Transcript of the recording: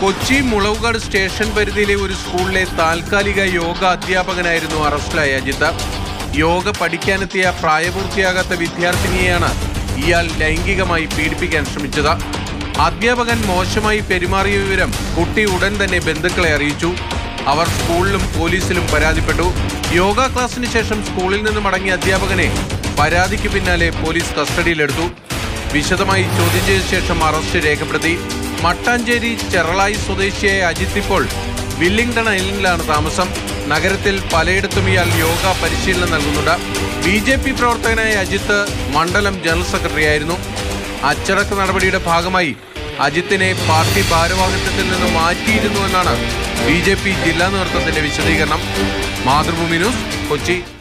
Kochi Mulavukad station പരിധിയിലെ ഒരു സ്കൂളിലെ താൽക്കാലിക യോഗ അധ്യാപകനായിരുന്നു അറസ്റ്റിലായ അജിത്ത് യോഗ പഠിക്കാനെത്തിയ പ്രായപൂർത്തിയാകാത്ത വിദ്യാർത്ഥിനിയെയാണ് ഇയാൾ ലൈംഗികമായി പീഡിപ്പിക്കാൻ ശ്രമിച്ചത് അധ്യാപകൻ മോശമായി പെരുമാറിയ വിവരം കുട്ടി ഉടൻ തന്നെ ബന്ധുക്കളെ അറിയിച്ചു അവർ സ്കൂളിലും പോലീസിലും പരാതിപ്പെട്ടു യോഗ ക്ലാസ്സിന് ശേഷം സ്കൂളിൽ നിന്ന് മടങ്ങിയ അധ്യാപകനെ പരാതിക്ക് പിന്നാലെ പോലീസ് കസ്റ്റഡിയിലെടുത്തു വിശദമായി ചോദ്യം ചെയ്ത ശേഷം അറസ്റ്റ് രേഖപ്പെടുത്തി മട്ടാഞ്ചേരി ചെറളായി സ്വദേശിയായ അജിത്ത് ഇപ്പോൾ വില്ലിംഗ്ടൺ ഐലൻഡിലാണ് താമസം നഗരത്തിൽ പലയിടത്തും ഇയാൾ യോഗ പരിശീലനം നൽകുന്നുണ്ട് ബി ജെ പി പ്രവർത്തകനായ അജിത്ത് മണ്ഡലം ജനറൽ സെക്രട്ടറി ആയിരുന്നു അച്ചടക്ക നടപടിയുടെ ഭാഗമായി അജിത്തിനെ പാർട്ടി ഭാരവാഹിത്വത്തിൽ നിന്ന് മാറ്റിയിരുന്നു എന്നാണ് ബി ജെ പി ജില്ലാ നേതൃത്വത്തിന്റെ വിശദീകരണം മാതൃഭൂമി ന്യൂസ് കൊച്ചി